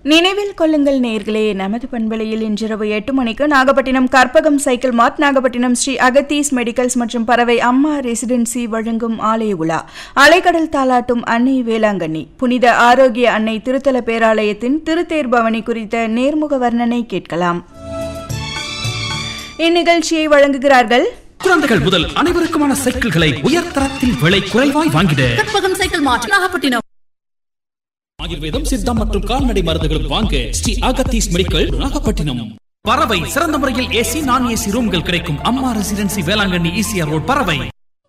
நினைவில் கொள்ளுங்கள் நேர்களே நமது பண்பலையில் இன்றிரவு எட்டு மணிக்கு Nagapattinam Karpagam cycle mart Nagapattinam Shri Agathees medicals மற்றும் பறவை அம்மா ரெசிடென்சி வழங்கும் ஆலய உலா அலைக்கடல் தாலாட்டும் அன்னை வேளாங்கண்ணி புனித ஆரோக்கிய அன்னை திருத்தல பேராலயத்தின் திருத்தேர் பவனி குறித்த நேர்முக வர்ணனை கேட்கலாம் இந்நிகழ்ச்சியை வழங்குகிறார்கள் குழந்தைகள் முதல் அனைவருக்குமான சைக்கிள்களை உயர்தரத்தில் விலை குறைவாய் வாங்கிட கற்பகம் சைக்கிள் மார்ட் நாகப்பட்டினம் ஆயுர்வேதம் சித்தம் மற்றும் கால்நடை மருந்துகள் வாங்க ஸ்ரீ அகத்தீஸ் மெடிக்கல் நாகப்பட்டினம் பறவை சிறந்த முறையில் ஏசி நான் ஏசி ரூம்கள் கிடைக்கும் அம்மா ரெசிடென்சி வேளாங்கண்ணி ஈசிஆர் ரோட் பறவை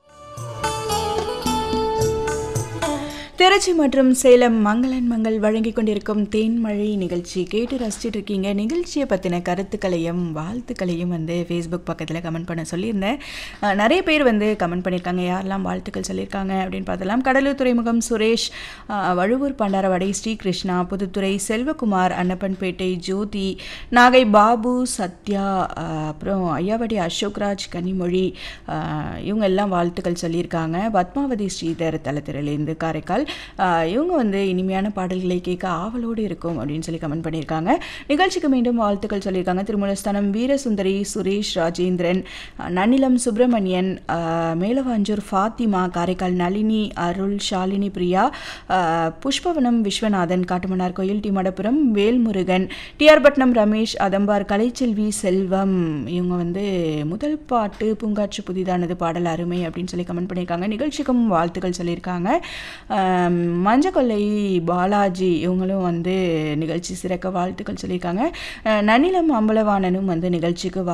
திருச்சி மற்றும் சேலம் மங்களன் மங்கள் வழங்கிக் கொண்டிருக்கும் தேன்மழை நிகழ்ச்சி கேட்டு ரசிச்சுட்டு இருக்கீங்க நிகழ்ச்சியை பற்றின கருத்துக்களையும் வாழ்த்துக்களையும் வந்து ஃபேஸ்புக் பக்கத்தில் கமெண்ட் பண்ண சொல்லியிருந்தேன் அஹ், நிறைய பேர் வந்து கமெண்ட் பண்ணியிருக்காங்க யாரெல்லாம் வாழ்த்துக்கள் சொல்லியிருக்காங்க அப்படின்னு பார்த்தலாம் கடலூர் துறைமுகம் சுரேஷ் அஹ், வழுவூர் பண்டாரவாடை ஸ்ரீகிருஷ்ணா புதுத்துறை செல்வகுமார் அன்னப்பன்பேட்டை ஜோதி நாகை பாபு சத்யா அஹ், அப்புறம் ஐயாவடி அசோக்ராஜ் கனிமொழி அஹ், இவங்க எல்லாம் வாழ்த்துக்கள் சொல்லியிருக்காங்க பத்மாவதி ஸ்ரீதர் தலத்திரிலேருந்து காரைக்கால் ஆஹ் இவங்க வந்து இனிமையான பாடல்களை கேட்க ஆவலோடு இருக்கும் அப்படின்னு சொல்லி கமெண்ட் பண்ணியிருக்காங்க நிகழ்ச்சிக்கு மீண்டும் வாழ்த்துக்கள் சொல்லியிருக்காங்க திருமூலஸ்தானம் வீரசுந்தரி சுரேஷ் ராஜேந்திரன் ஆஹ் நன்னிலம் சுப்பிரமணியன் ஆஹ் மேலவாஞ்சூர் ஃபாத்திமா காரைக்கால் நளினி அருள் ஷாலினி பிரியா ஆஹ் புஷ்பவனம் விஸ்வநாதன் காட்டுமன்னார் கோயில் டி மடப்புரம் வேல்முருகன் டிஆர் பட்னம் ரமேஷ் அதம்பார் கலைச்செல்வி செல்வம் இவங்க வந்து முதல் பாட்டு பூங்காற்று புதிதானது பாடல் அருமை அப்படின்னு சொல்லி கமெண்ட் பண்ணியிருக்காங்க நிகழ்ச்சிக்கும் வாழ்த்துக்கள் சொல்லியிருக்காங்க ஆம், மஞ்சக்கொல்லை பாலாஜி இவங்களும் வந்து நிகழ்ச்சி சிறக்க வாழ்த்துக்கள் சொல்லியிருக்காங்க அஹ், நன்னிலம் அம்பலவாணனும் வந்து நிகழ்ச்சிக்கு